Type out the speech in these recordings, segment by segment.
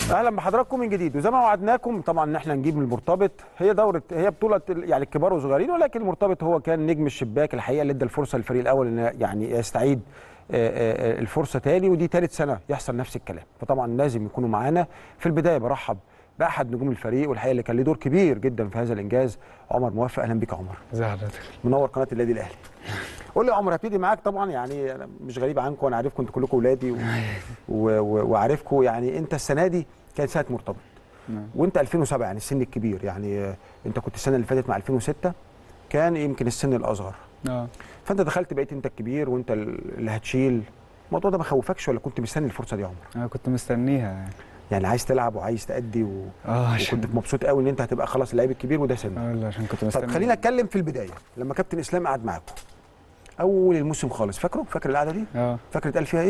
اهلا بحضراتكم من جديد وزي ما وعدناكم طبعا ان احنا نجيب المرتبط هي دوره هي بطوله يعني الكبار والصغيرين ولكن المرتبط هو كان نجم الشباك الحقيقه اللي ادى الفرصه للفريق الاول ان يعني يستعيد آه، آه، الفرصه تاني ودي ثالث سنه يحصل نفس الكلام فطبعا لازم يكونوا معانا في البدايه برحب باحد نجوم الفريق والحقيقه اللي كان له دور كبير جدا في هذا الانجاز عمر موفق اهلا بك يا عمر ازي حضرتك منور قناه النادي الاهلي قول لي يا عمر هبتدي معاك طبعا يعني انا مش غريب عنكم وانا عارفكم انتوا كلكم اولادي و... و... و... وعارفكم يعني انت السنه دي كانت سنه مرتبط نعم. وانت 2007 يعني السن الكبير يعني آه، انت كنت السنه اللي فاتت مع 2006 كان يمكن السن الاصغر اه فانت دخلت بقيت انت الكبير وانت اللي هتشيل الموضوع ده ما خوفكش ولا كنت مستني الفرصه دي يا عمر انا كنت مستنيها يعني يعني عايز تلعب وعايز تأدي و... اه عشان وكنت مبسوط قوي ان انت هتبقى خلاص اللعيب الكبير وده سنك اه لا، عشان كنت مستني طب خلينا اتكلم في البدايه لما كابتن اسلام قعد معاكم اول الموسم خالص فاكره فاكر القعده دي اه فاكر اتقال فيها ايه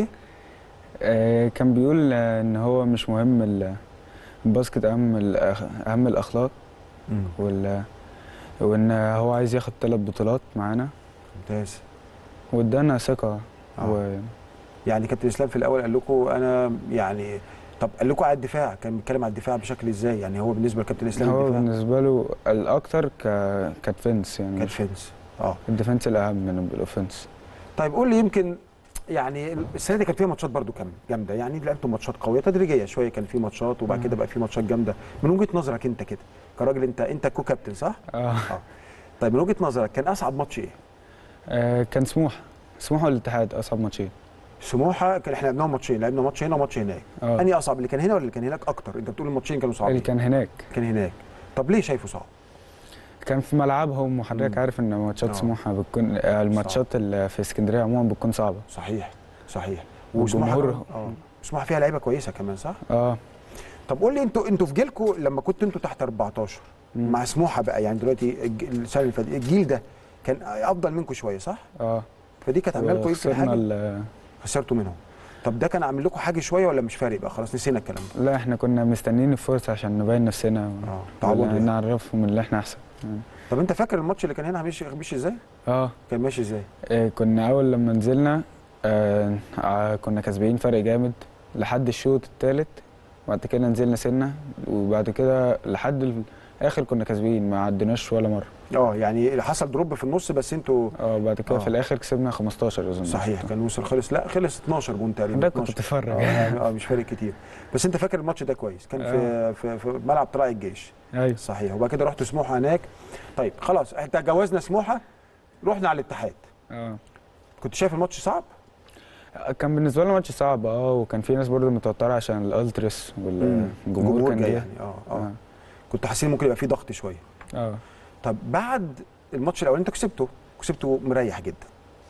آه، كان بيقول آه، ان هو مش مهم ال- الباسكت اهم الأخ- اهم الاخلاق وال وان هو عايز ياخد ثلاث بطولات معانا ممتاز وادانا ثقه آه. و... يعني كابتن اسلام في الاول قال لكم انا يعني طب قال لكم على الدفاع كان بيتكلم على الدفاع بشكل ازاي يعني هو بالنسبه لكابتن اسلام هو الدفاع بالنسبه له الاكتر ك... كديفنس يعني كان مش- فينس اه الديفنس الاهم من الاوفنس طيب قول لي يمكن يعني السنه دي كان فيها ماتشات برضو كام جامده يعني لعبتوا ماتشات قويه تدريجيه شويه كان في ماتشات وبعد كده بقى في ماتشات جامده من وجهه نظرك انت كده كراجل انت انت كو كابتن صح اه طيب من وجهه نظرك كان اصعب ماتش ايه آه، كان سموح سموح والاتحاد اصعب ماتشين سموحه كان احنا لعبناهم ماتشين لعبنا ماتش هنا وماتش هناك اه انهي اصعب اللي كان هنا ولا اللي كان هناك اكتر انت بتقول الماتشين كانوا اللي صعبين كان هناك كان هناك طب ليه شايفه صعب كان في ملعبهم وحضرتك مم. عارف ان ماتشات آه. سموحه بتكون آه، الماتشات اللي في اسكندريه عموما بتكون صعبه صحيح صحيح والجمهور- وسموحه اه سموحه فيها لعيبه كويسه كمان صح اه طب قول لي انتوا انتوا في جيلكم لما كنتوا انتوا تحت 14 مم. مع سموحه بقى يعني دلوقتي الج- السنه اللي فاتت الجيل ده كان افضل منكم شويه صح اه فدي كانت عامله لكم يمكن وخسرنا حاجه ال- خسرتوا منهم طب ده كان عامل لكم حاجه شويه ولا مش فارق بقى خلاص نسينا الكلام ده لا احنا كنا مستنيين الفرصه عشان نبين نفسنا و- اه تعوضوا ولا يعني. نعرفهم اللي احنا احسن طب انت فاكر الماتش اللي كان هنا ماشي ماشي ازاي اه كان ماشي ازاي إيه، كنا اول لما نزلنا آه آه، كنا كاسبين فرق جامد لحد الشوط الثالث وبعد كده نزلنا سنه وبعد كده لحد الاخر كنا كاسبين ما عدناش ولا مره اه يعني حصل دروب في النص بس انتوا اه بعد كده آه. في الاخر كسبنا 15 اظن صحيح كان وصل خلص لا خلص 12 جون تقريبا حضرتك كنت 12. بتتفرج اه يعني اه مش فارق كتير بس انت فاكر الماتش ده كويس كان في في, في ملعب طلائع الجيش ايوه صحيح وبعد كده رحت سموحه هناك طيب خلاص احنا تجاوزنا سموحه رحنا على الاتحاد اه كنت شايف الماتش صعب كان بالنسبه لنا ماتش صعب اه وكان في ناس برضه متوتره عشان الالترس والجمهور كان جاي جاي يعني اه اه اه كنت حاسين ممكن يبقى في ضغط شويه اه طب بعد الماتش الاولاني انت كسبته كسبته مريح جدا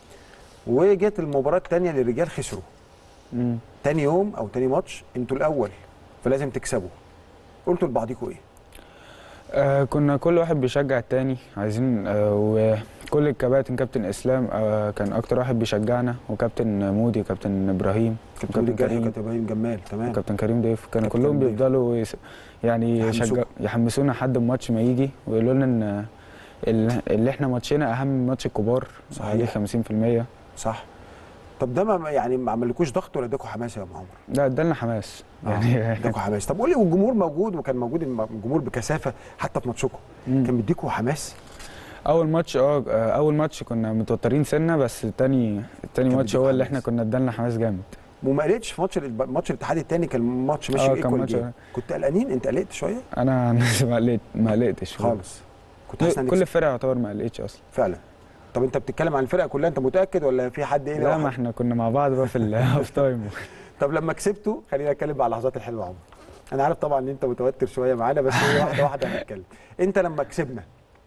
وجت المباراه الثانيه اللي الرجال خسروا مم. تاني يوم او تاني ماتش انتوا الاول فلازم تكسبوا قلتوا لبعضيكوا ايه آه كنا كل واحد بيشجع التاني عايزين آه وكل الكباتن كابتن اسلام آه كان اكتر واحد بيشجعنا وكابتن مودي وكابتن ابراهيم كابتن وكابتن كريم كريم كابتن ابراهيم جمال تمام وكابتن كريم ضيف كانوا كابتن كلهم ضيف. بيفضلوا يس... يعني يحمسوكوا. يشجع يحمسونا لحد الماتش ما يجي ويقولوا لنا ان ال- اللي احنا ماتشنا اهم من ماتش الكبار صحيح. عليه 50% صح طب ده ما يعني ما عملكوش ضغط ولا اداكوا حماس يا ابو عمر ده ادالنا حماس يعني يعني اداكوا حماس طب قول لي والجمهور موجود وكان موجود الم- الجمهور بكثافه حتى في ماتشكم مم. كان بيديكوا حماس اول ماتش اه آه، اول ماتش كنا متوترين سنه بس تاني تاني كان ماتش بيديك هو اللي حماس. احنا كنا ادالنا حماس جامد وما قلقتش في ماتش ال- ماتش الاتحاد الثاني كان ماتش ماشي آه، كان ايكوال ماتش- جيم كنت قلقانين انت قلقت شويه انا عن نفسي ما قلقت ما قلقتش خالص كنت حاسس كل انك كل الفرق يعتبر ما قلقتش اصلا فعلا طب انت بتتكلم عن الفرقه كلها انت متاكد ولا في حد ايه لا واحد؟ ما احنا كنا مع بعض بقى في الهاف تايم طب لما كسبتوا خلينا نتكلم على اللحظات الحلوه يا عمر انا عارف طبعا ان انت متوتر شويه معانا بس هي واحده واحده هنتكلم انت لما كسبنا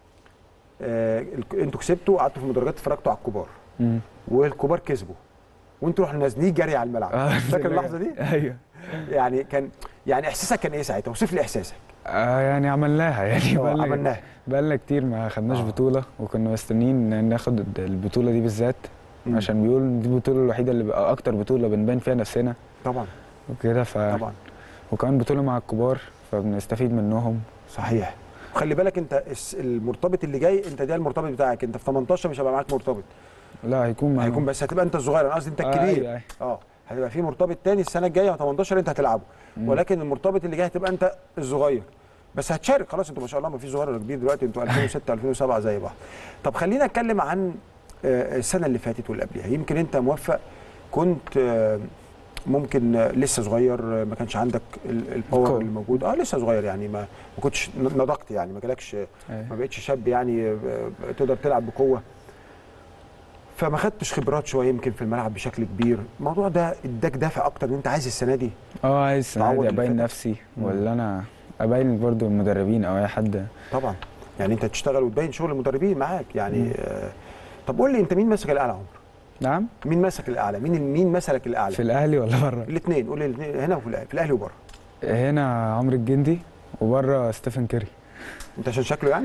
آه ال- انتوا كسبتوا قعدتوا في المدرجات اتفرجتوا على الكبار مم. والكبار كسبوا وانتوا رحنا نازلين جري على الملعب آه، فاكر اللحظه دي ايوه يعني كان يعني احساسك كان ايه ساعتها اوصف لي احساسك آه يعني عملناها يعني آه، بقالنا عملناها بقالنا كتير ما خدناش آه. بطوله وكنا مستنيين ناخد البطوله دي بالذات مم. عشان بيقولوا إن دي البطوله الوحيده اللي بقى اكتر بطوله بنبان فيها نفسنا طبعا وكده ف طبعا وكمان بطوله مع الكبار فبنستفيد منهم صحيح وخلي بالك انت الس- المرتبط اللي جاي انت ده المرتبط بتاعك انت في 18 مش هيبقى معاك مرتبط لا هيكون معاهم هيكون بس هتبقى انت الصغير انا قصدي انت آه، الكبير أيوة، أيوة. اه هتبقى في مرتبط تاني السنه الجايه 18 انت هتلعبه مم. ولكن المرتبط اللي جاي هتبقى انت الصغير بس هتشارك خلاص انتوا ما شاء الله ما فيش صغير ولا كبير دلوقتي انتوا 2006 2007 زي بعض طب خلينا اتكلم عن آه، السنه اللي فاتت واللي قبلها يمكن انت موفق كنت آه، ممكن آه، لسه صغير آه، ما كانش عندك ال- الباور القوة. اللي موجود اه لسه صغير يعني ما ما كنتش نضجت يعني ما جالكش أيوة. ما بقتش شاب يعني آه، تقدر تلعب بقوه فما خدتش خبرات شويه يمكن في الملعب بشكل كبير الموضوع ده اداك دافع اكتر ان انت عايز السنه دي اه عايز السنه تعوض دي اللي ابين فات. نفسي مم. ولا انا ابين برضو المدربين او اي حد طبعا يعني انت تشتغل وتبين شغل المدربين معاك يعني مم. آه طب قول لي انت مين ماسك الاعلى يا عمر نعم مين ماسك الاعلى مين مين مسلك الاعلى في الاهلي ولا بره الاثنين قول لي الاثنين هنا وفي الاهلي في الاهلي وبره هنا عمرو الجندي وبره ستيفن كيري انت عشان شكله يعني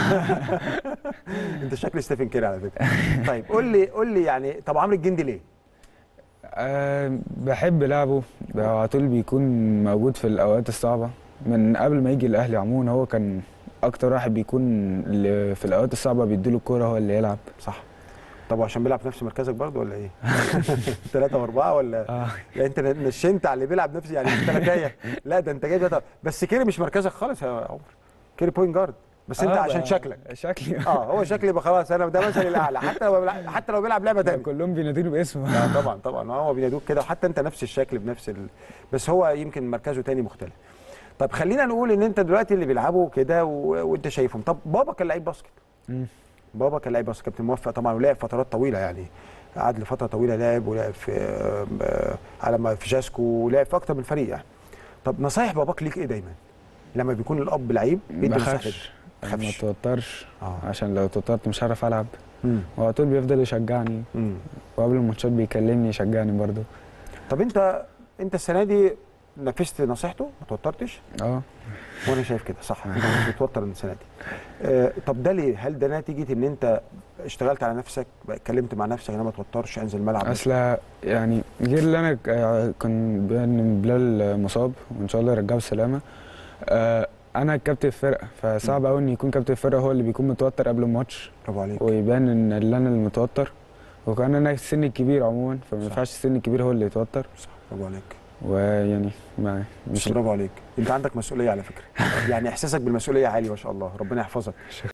انت شكل ستيفن كيري على فكره طيب قول لي قول لي يعني طب عمرو الجندي ليه أه بحب لعبه هو على طول بيكون موجود في الاوقات الصعبه من قبل ما يجي الاهلي عموما هو كان اكتر واحد بيكون اللي في الاوقات الصعبه بيديله الكوره هو اللي يلعب صح طب وعشان بيلعب في نفس مركزك برضه ولا ايه؟ ثلاثة وأربعة ولا اه يعني أنت نشنت على اللي بيلعب نفس يعني ثلاثية لا ده أنت جايب ثلاثة بس كيري مش مركزك خالص يا عمر كيري بوينت جارد بس أنت آه، عشان بقى شكلك شكلي اه هو شكلي يبقى خلاص انا ده مثلي الاعلى حتى لو بيلعب حتى لو بيلعب لعبه ده تانية كلهم بيناديله باسمه لا طبعا طبعا هو بينادوك كده وحتى انت نفس الشكل بنفس ال... بس هو يمكن مركزه تاني مختلف طب خلينا نقول ان انت دلوقتي اللي بيلعبوا كده و... وانت شايفهم طب بابا كان لعيب باسكت مم. بابا كان لعيب باسكت كابتن موفق طبعا ولعب فترات طويله يعني قعد لفتره طويله لعب ولعب في آه، آه، على ما في جاسكو ولعب في اكتر من فريق يعني طب نصايح باباك ليك ايه دايما لما بيكون الاب لعيب بيدي ما نصيحة خافش ما ما تخافش. توترش اه عشان لو توترت مش هعرف العب مم. هو على طول بيفضل يشجعني مم. وقبل الماتشات بيكلمني يشجعني برضو طب انت انت السنه دي نفذت نصيحته ما توترتش اه وانا شايف كده صح انت مش بتوتر السنه دي آه طب ده ليه هل ده نتيجه ان انت اشتغلت على نفسك بقى اتكلمت مع نفسك انا ما توترش انزل الملعب اصل يعني غير اللي انا ك- كان بان بلال مصاب وان شاء الله يرجعه بالسلامه آه، انا كابتن الفرقه فصعب قوي ان يكون كابتن الفرقه هو اللي بيكون متوتر قبل الماتش برافو عليك ويبان ان اللي انا المتوتر وكان انا السن الكبير عموما فما صح. ينفعش السن الكبير هو اللي يتوتر صح برافو عليك ويعني ما مش مش برافو عليك انت عندك مسؤوليه على فكره يعني احساسك بالمسؤوليه عالي ما شاء الله ربنا يحفظك